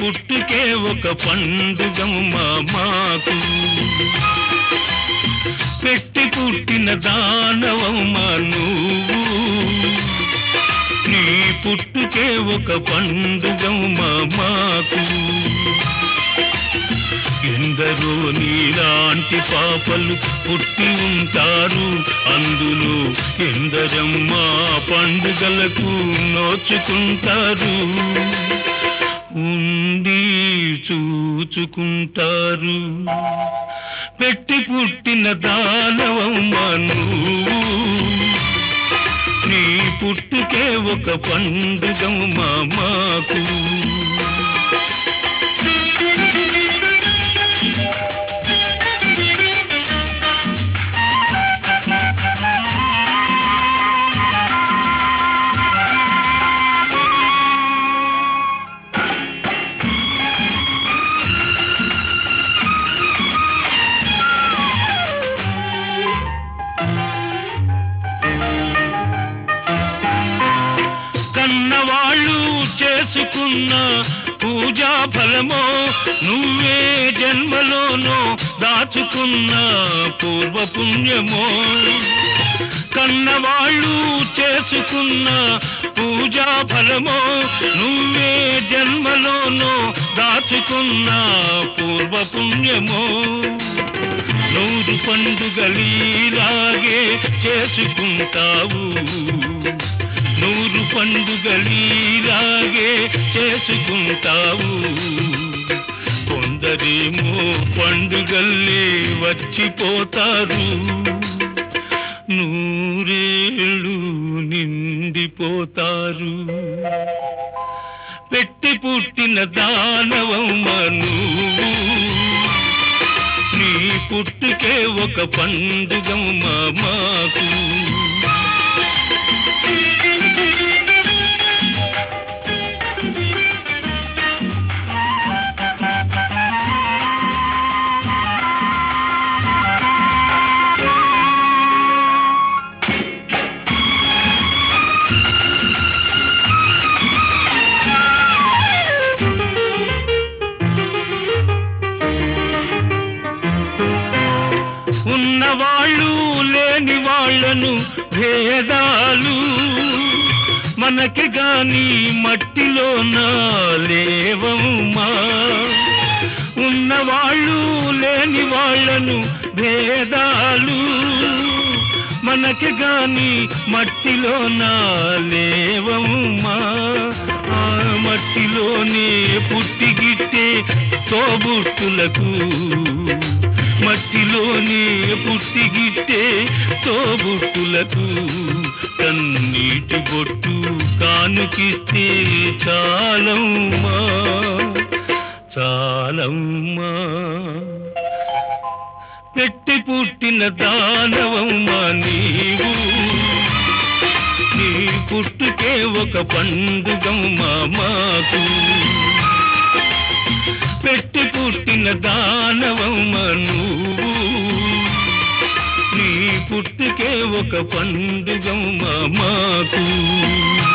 పుట్టుకే ఒక పండుగమ్మా మాకు పెట్టి పుట్టిన దానవమ్మా నువ్వు నీ పుట్టుకే ఒక పండుగమ్మా మాకు ఎందరో నీలాంటి పాపలు పుట్టి ఉంటారు అందులో ఎందరమ్మా పండుగలకు నోచుకుంటారు ఉండి చూచుకుంటారు పెట్టి పుట్టిన దానవమ్మా నువ్వు నీ పుట్టుకే ఒక పండుగమ్మా మాకు కన్నవాళ్ళు చేసుకున్న పూజా ఫలమో నువ్వే జన్మలోనో దాచుకున్న పూర్వ పుణ్యమో కన్నవాళ్ళు చేసుకున్న పూజా ఫలమో నువ్వే జన్మలోనో దాచుకున్న పూర్వ పుణ్యమో నూరు పండుగలీలాగే చేసుకుంటావు నూరు పండుగలీలాగే చేసుకుంటావు కొందరేమో పండుగల్లే వచ్చిపోతారు నూరేళ్ళు నిండిపోతారు పెట్టి పుట్టిన దానవమ్మ నువ్వు నీ పుట్టుకే ఒక పండుగమ్మ మాకు ఉన్నవాళ్ళు లేని వాళ్ళను భేదాలు మనకి గాని మట్టిలోన లేవమ్మా ఉన్నవాళ్ళు లేని వాళ్ళను భేదాలు మనకి గాని మట్టిలోన లేవమ్మా ఆ మట్టిలోనే పుట్టిగిట్టే తోబుట్టులకు మట్టిలోనే పుట్టిగిట్టే తోబుట్టులకు కన్నీటి బొట్టు కానుకిస్తే చాలమ్మా చాలమ్మా పెట్టి పుట్టిన దానవమ్మా నీవు నీ పుట్టుకే ఒక పండుగమ్మా మాకు పెట్టి పుట్టిన దానవమ్మ నువ్వు నీ పుట్టుకే ఒక పండుగమ్మ మాకు